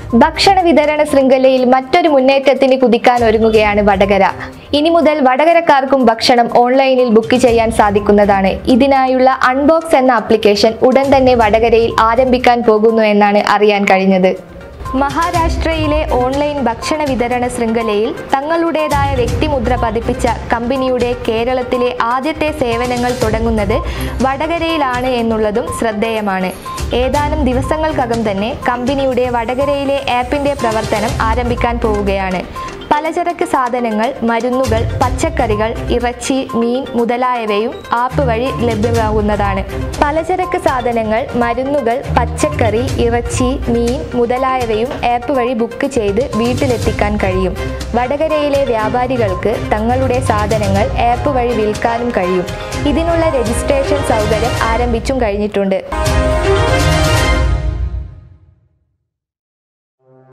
ഭക്ഷണ വിതരണ ശൃംഖലയിൽ മറ്റൊരു മുന്നേറ്റത്തിന് കുതിക്കാൻ ഒരുങ്ങുകയാണ് വടകര ഇനി മുതൽ വടകരക്കാർക്കും ഭക്ഷണം ഓൺലൈനിൽ ബുക്ക് ചെയ്യാൻ സാധിക്കുന്നതാണ് ഇതിനായുള്ള അൺബോക്സ് എന്ന ആപ്ലിക്കേഷൻ ഉടൻ തന്നെ വടകരയിൽ ആരംഭിക്കാൻ പോകുന്നു എന്നാണ് അറിയാൻ കഴിഞ്ഞത് മഹാരാഷ്ട്രയിലെ ഓൺലൈൻ ഭക്ഷണ വിതരണ ശൃംഖലയിൽ തങ്ങളുടേതായ വ്യക്തിമുദ്ര പതിപ്പിച്ച കമ്പനിയുടെ കേരളത്തിലെ ആദ്യത്തെ സേവനങ്ങൾ തുടങ്ങുന്നത് വടകരയിലാണ് എന്നുള്ളതും ശ്രദ്ധേയമാണ് ഏതാനും ദിവസങ്ങൾക്കകം തന്നെ കമ്പനിയുടെ വടകരയിലെ ആപ്പിന്റെ പ്രവർത്തനം ആരംഭിക്കാൻ പോവുകയാണ് പലചരക്ക് സാധനങ്ങൾ മരുന്നുകൾ പച്ചക്കറികൾ ഇറച്ചി മീൻ മുതലായവയും ആപ്പ് വഴി ലഭ്യമാകുന്നതാണ് പലചരക്ക് സാധനങ്ങൾ മരുന്നുകൾ പച്ചക്കറി ഇറച്ചി മീൻ മുതലായവയും ആപ്പ് വഴി ബുക്ക് ചെയ്ത് വീട്ടിലെത്തിക്കാൻ കഴിയും വടകരയിലെ വ്യാപാരികൾക്ക് തങ്ങളുടെ സാധനങ്ങൾ ആപ്പ് വഴി വിൽക്കാനും കഴിയും ഇതിനുള്ള രജിസ്ട്രേഷൻ സൗകര്യം ആരംഭിച്ചും കഴിഞ്ഞിട്ടുണ്ട്